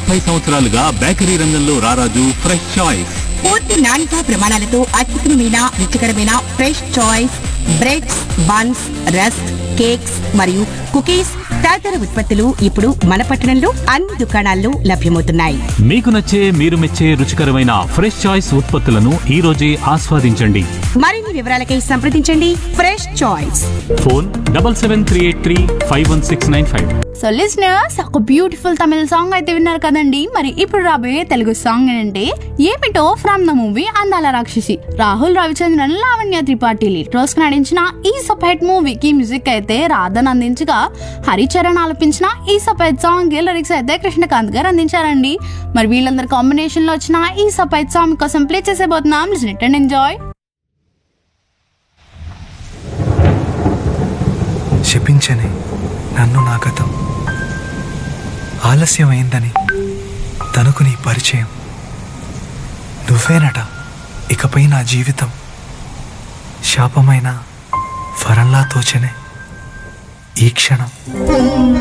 ముప్పై సంవత్సరాలుగా బేకరీ రంగంలో రారాజు ఫ్రెష్ చాయిస్ పూర్తి నాణ్యత ప్రమాణాలతో అత్యుత్తమమైన రుచికరమైన fresh choice breads buns rusk cakes మరియు కుకీస్ తదితర ఉత్పత్తులు ఇప్పుడు మన పట్టణంలో అన్ని దుకాణాల్లో లభ్యమవుతున్నాయి మీకు నచ్చే మీరు మెచ్చే రుచికరమైన ఫ్రెష్ చాయిస్ ఉత్పత్తులను ఈ రోజే ఆస్వాదించండి మరిన్ని వివరాలకై సంప్రదించండి fresh choice phone double seven three eight three five one six nine five so listeners ఒక బ్యూటిఫుల్ తమిళ సాంగ్ అయితే విన్నారు కదండి మరి ఇప్పుడు రాబోయే తెలుగు సాంగ్ ఏంటంటే ఏమిటో from the movie Andala Rakshasi Rahul Ravichandran Lavanya Tripathi lead roles నటించిన ఈ సపైట్ మూవీకి మ్యూజిక్ అయితే రాధన్ అందించగా హరిచరణ్ ఆలపించిన ఈ సపైట్ సాంగ్ లిరిక్స్ అయితే కృష్ణకాంత్ గారు అందించారండి మరి వీళ్ళందరి కాంబినేషన్ లో వచ్చిన ఈ సపైట్ సాంగ్ కోసం ప్లే చేసేబోతున్నాం లిసన్ ఇట్ అండ్ ఎంజాయ్ శపించని నన్ను నా గతం ఆలస్యమైందని తనకు నీ పరిచయం నువ్వేనట ఇకపై నా జీవితం శాపమైన వరంలా తోచనే ఈ క్షణం